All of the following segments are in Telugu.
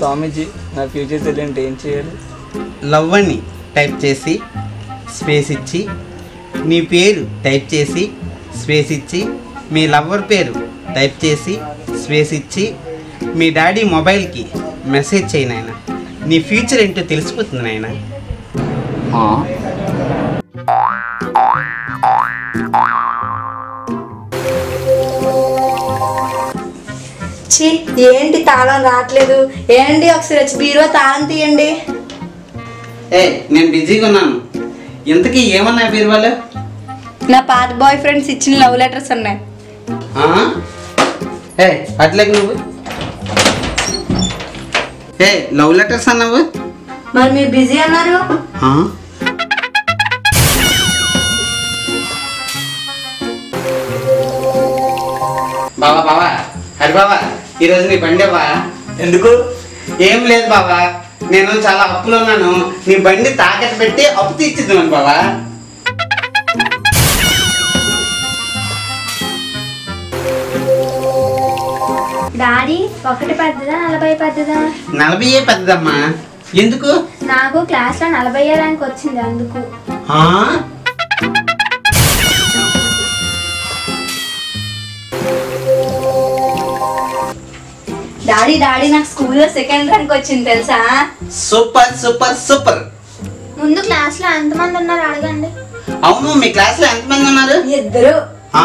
స్వామీజీ నా ఫ్యూచర్ తెలియంటే ఏం చేయాలి లవ్ అని టైప్ చేసి స్పేస్ ఇచ్చి మీ పేరు టైప్ చేసి స్పేస్ ఇచ్చి మీ లవ్వర్ పేరు టైప్ చేసి స్పేస్ ఇచ్చి మీ డాడీ మొబైల్కి మెసేజ్ చేయి నాయన నీ ఫ్యూచర్ ఏంటో తెలిసిపోతుంది నాయన ఛీ ఏంటి తాళం రావట్లేదు ఏంటి ఒకసారి వచ్చి బీరువా తాళం తీయండి ఏ నేను బిజీగా ఉన్నాను ఇంతకీ ఏమన్నా పేరు వాళ్ళు నా పాత బాయ్ ఫ్రెండ్స్ ఇచ్చిన లవ్ లెటర్స్ ఉన్నాయి ఏ అట్లేక నువ్వు ఏ లవ్ లెటర్స్ అన్నావు మరి మీరు బిజీ అన్నారు ఆ? బావా బావా హరి బావా ఈరోజు నీ బండి అవ్వా ఎందుకు ఏం లేదు బావా నేను చాలా అప్పులో ఉన్నాను నీ బండి తాకట్టు పెట్టి అప్పు తీర్చిద్దామని బావా డాడీ ఒకటి పెద్దదా నలభై పెద్దదా నలభై పెద్దదమ్మా ఎందుకు నాకు క్లాస్లో నలభై ర్యాంక్ వచ్చింది అందుకు ఆ? డాడీ డాడీ నాకు స్కూల్లో సెకండ్ ర్యాంక్ వచ్చింది తెలుసా సూపర్ సూపర్ సూపర్ ముందు క్లాస్లో ఎంతమంది ఉన్నారు అడగండి అవును మీ క్లాస్లో ఎంతమంది ఉన్నారు ఇద్దరు ఆ?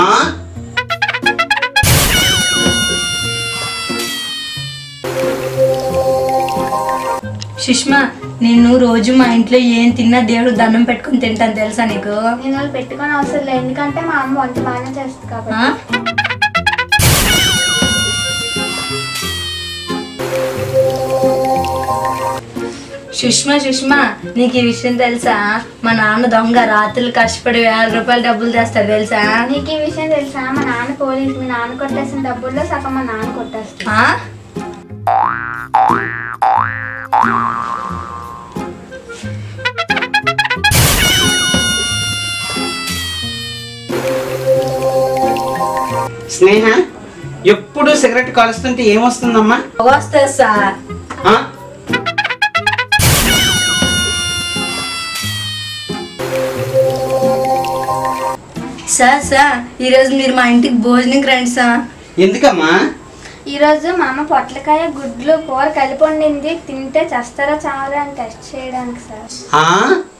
సుష్మా నేను రోజు మా ఇంట్లో ఏం తిన్నా దేవుడు దండం పెట్టుకుని తింటాను తెలుసా నీకు నేను వాళ్ళు పెట్టుకొని అవసరం లేదు ఎందుకంటే మా అమ్మ వంట బాగానే చేస్తుంది ఆ? కాబట్టి సుష్మా సుష్మా నీకు ఈ విషయం తెలుసా మా నాన్న దొంగ రాత్రులు కష్టపడి వేల రూపాయలు డబ్బులు తెస్తాడు తెలుసా నీకు ఈ విషయం తెలుసా మా నాన్న పోలీస్ మీ నాన్న కొట్టేసిన డబ్బుల్లో సగం మా నాన్న కొట్టేస్తాడు ఆ? స్నేహ ఎప్పుడు సిగరెట్ కాలుస్తుంటే ఏమొస్తుందమ్మా వస్తుంది సార్ ఆ? సార్ సార్ ఈరోజు మీరు మా ఇంటికి భోజనంకి రండి సార్ ఎందుకమ్మా ఈరోజు మా అమ్మ పొట్లకాయ గుడ్లు కూర కలిపి వండింది తింటే చేస్తారా చావరా అని టెస్ట్ చేయడానికి సార్ ఆ?